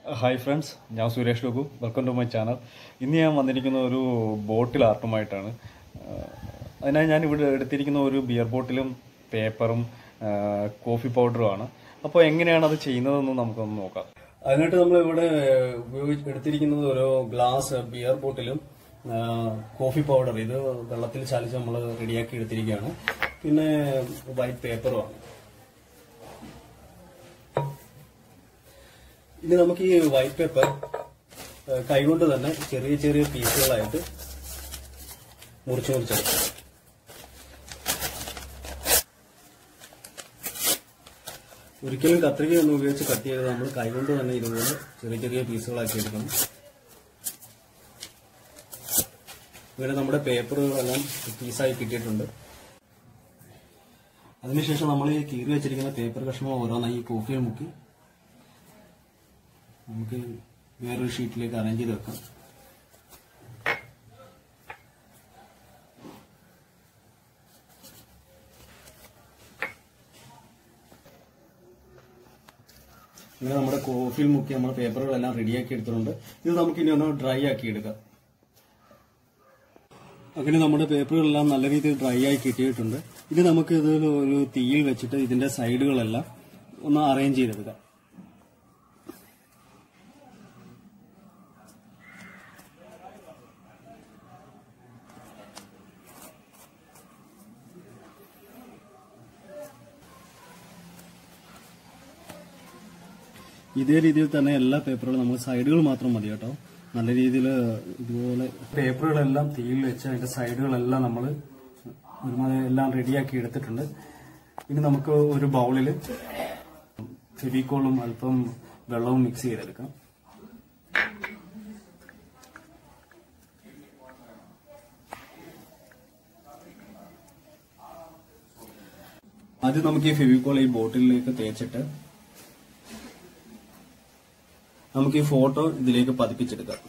hi friends ഞാൻ സുരേഷ് ലോകു welcome to my channel ഇന്ന് ഞാൻ വന്നിരിക്കുന്ന ഒരു ബോട്ടിൽ ആർട്ടുമായിട്ടാണ് ആഹ് അതിനായി ഞാൻ ഇവിടെ എടുത്തിരിക്കുന്ന ഒരു ബിയർ ബോട്ടിലും പേപ്പറും ആഹ് കോഫി പൗഡറുമാണ് അപ്പോൾ എങ്ങനെയാണ് അത് ചെയ്യുന്നതെന്ന് നമുക്കൊന്ന് നോക്കാം അതിനായിട്ട് നമ്മൾ ഇവിടെ ഉപയോഗിച്ച് എടുത്തിരിക്കുന്നത് ഒരു ഗ്ലാസ് ബിയർ ബോട്ടിലും കോഫി പൗഡർ ഇത് വെള്ളത്തിൽ ചാലിച്ച് നമ്മൾ റെഡിയാക്കി എടുത്തിരിക്കുകയാണ് പിന്നെ വൈറ്റ് പേപ്പറുമാണ് ഇനി നമുക്ക് ഈ വൈറ്റ് പേപ്പർ ഏഹ്, കൈകൊണ്ട് തന്നെ ചെറിയ ചെറിയ പീസുകളായിട്ട് മുറിച്ച് മുറിച്ചെടുക്കാം ഒരിക്കലും കത്രിക ഒന്നും ഉപയോഗിച്ച് കട്ട് ചെയ്ത് നമ്മൾ കൈകൊണ്ട് തന്നെ ഇതുപോലെ ചെറിയ ചെറിയ പീസുകളാക്കി എടുക്കണം ഇങ്ങനെ നമ്മുടെ പേപ്പറുകളെല്ലാം പീസായി കിട്ടിയിട്ടുണ്ട് അതിനുശേഷം നമ്മൾ ഈ കീറി വെച്ചിരിക്കുന്ന പേപ്പർ കഷ്ണം ഓരോന്നായി ഈ കോഫിയിൽ മുക്കി നമുക്ക് വേറൊരു ഷീറ്റിലേക്ക് അറേഞ്ച് ചെയ്ത് വെക്കാം ഇങ്ങനെ നമ്മുടെ കോഫിയിൽ മുക്കി നമ്മുടെ പേപ്പറുകളെല്ലാം റെഡിയാക്കി എടുത്തിട്ടുണ്ട് ഇത് നമുക്ക് ഇനി ഒന്ന് ഡ്രൈ ആക്കി എടുക്കാം അങ്ങനെ നമ്മുടെ പേപ്പറുകളെല്ലാം നല്ല രീതിയിൽ ഡ്രൈ ആയി കിട്ടിയിട്ടുണ്ട് ഇനി നമുക്ക് ഇതിൽ ഒരു തീയിൽ വെച്ചിട്ട് ഇതിന്റെ സൈഡുകളെല്ലാം ഒന്ന് അറേഞ്ച് ചെയ്തെടുക്കാം ഇതേ രീതിയിൽ തന്നെ എല്ലാ പേപ്പറുകളും നമ്മൾ സൈഡുകൾ മാത്രം മതി കേട്ടോ നല്ല രീതിയിൽ ഇതുപോലെ പേപ്പറുകളെല്ലാം തീയിൽ വെച്ച് അതിന്റെ സൈഡുകളെല്ലാം നമ്മൾ ഒരുമാതിരി എല്ലാം റെഡിയാക്കി എടുത്തിട്ടുണ്ട് ഇനി നമുക്ക് ഒരു ബൗളിൽ ഫെവിക്കോളും അല്പം വെള്ളവും മിക്സ് ചെയ്തെടുക്കാം ആദ്യം നമുക്ക് ഈ ഫെവിക്കോൾ ഈ ബോട്ടിലേക്ക് തേച്ചിട്ട് നമുക്ക് ഈ ഫോട്ടോ ഇതിലേക്ക് പതിപ്പിച്ചെടുക്കാം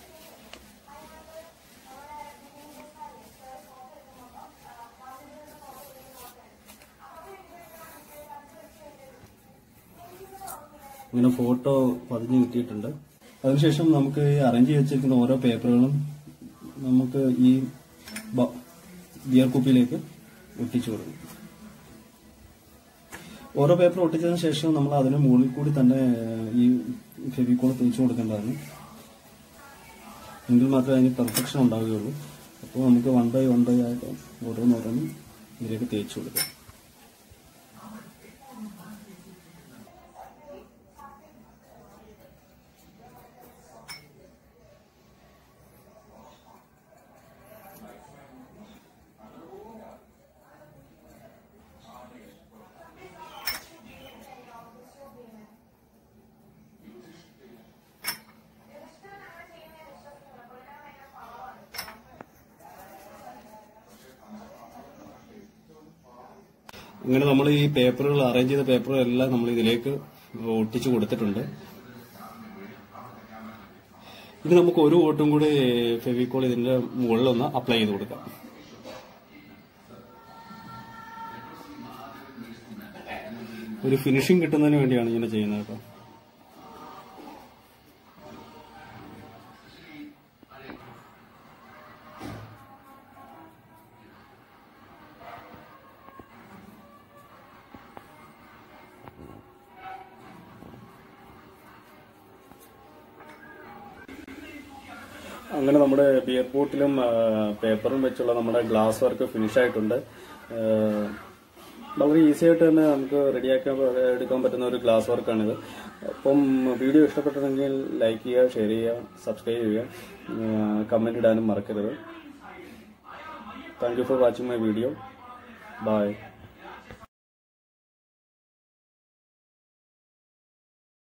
ഇങ്ങനെ ഫോട്ടോ പതിഞ്ഞ് കിട്ടിയിട്ടുണ്ട് അതിനുശേഷം നമുക്ക് ഈ അറേഞ്ച് ചെയ്ത് വെച്ചിരിക്കുന്ന ഓരോ പേപ്പറുകളും നമുക്ക് ഈ ബ- ബിയർ കുപ്പിയിലേക്ക് ഒട്ടിച്ചു കൊടുക്കും ഓരോ പേപ്പർ ഒട്ടിച്ചതിന് ശേഷം നമ്മൾ അതിന് മുകളിൽ കൂടി തന്നെ ഈ ഫെവിക്കോൾ തേച്ച് കൊടുക്കേണ്ടതാണ് എങ്കിൽ മാത്രമേ അതിന് പെർഫെക്ഷൻ ഉണ്ടാവുകയുള്ളൂ അപ്പോൾ നമുക്ക് വൺ ബൈ വൺ ബൈ ആയിട്ട് ഓരോന്നോരോന്നും ഇതിലേക്ക് തേച്ച് കൊടുക്കാം ഇങ്ങനെ നമ്മൾ ഈ പേപ്പറുകൾ അറേഞ്ച് ചെയ്ത പേപ്പറുകൾ എല്ലാം നമ്മൾ ഇതിലേക്ക് ഒട്ടിച്ചു കൊടുത്തിട്ടുണ്ട് ഇനി നമുക്ക് ഒരു കോട്ടും കൂടി ഫെവിക്കോൾ ഇതിന്റെ മുകളിലൊന്ന് അപ്ലൈ ചെയ്ത് കൊടുക്കാം ഒരു ഫിനിഷിംഗ് കിട്ടുന്നതിന് വേണ്ടിയാണ് ഇങ്ങനെ ചെയ്യുന്നത് കേട്ടോ അങ്ങനെ നമ്മുടെ ബിയർ ബോട്ടിലും ആ, പേപ്പറും വെച്ചുള്ള നമ്മുടെ ഗ്ലാസ് വർക്ക് ഫിനിഷ് ആയിട്ടുണ്ട് ആ, വളരെ ഈസി ആയിട്ട് തന്നെ നമുക്ക് റെഡിയാക്കാൻ എടുക്കാൻ പറ്റുന്ന ഒരു ഗ്ലാസ് വർക്കാണിത് അപ്പം വീഡിയോ ഇഷ്ടപ്പെട്ടിട്ടുണ്ടെങ്കിൽ ലൈക്ക് ചെയ്യുക ഷെയർ ചെയ്യുക സബ്സ്ക്രൈബ് ചെയ്യുക കമന്റ് ഇടാനും മറക്കരുത് thank you for watching my video by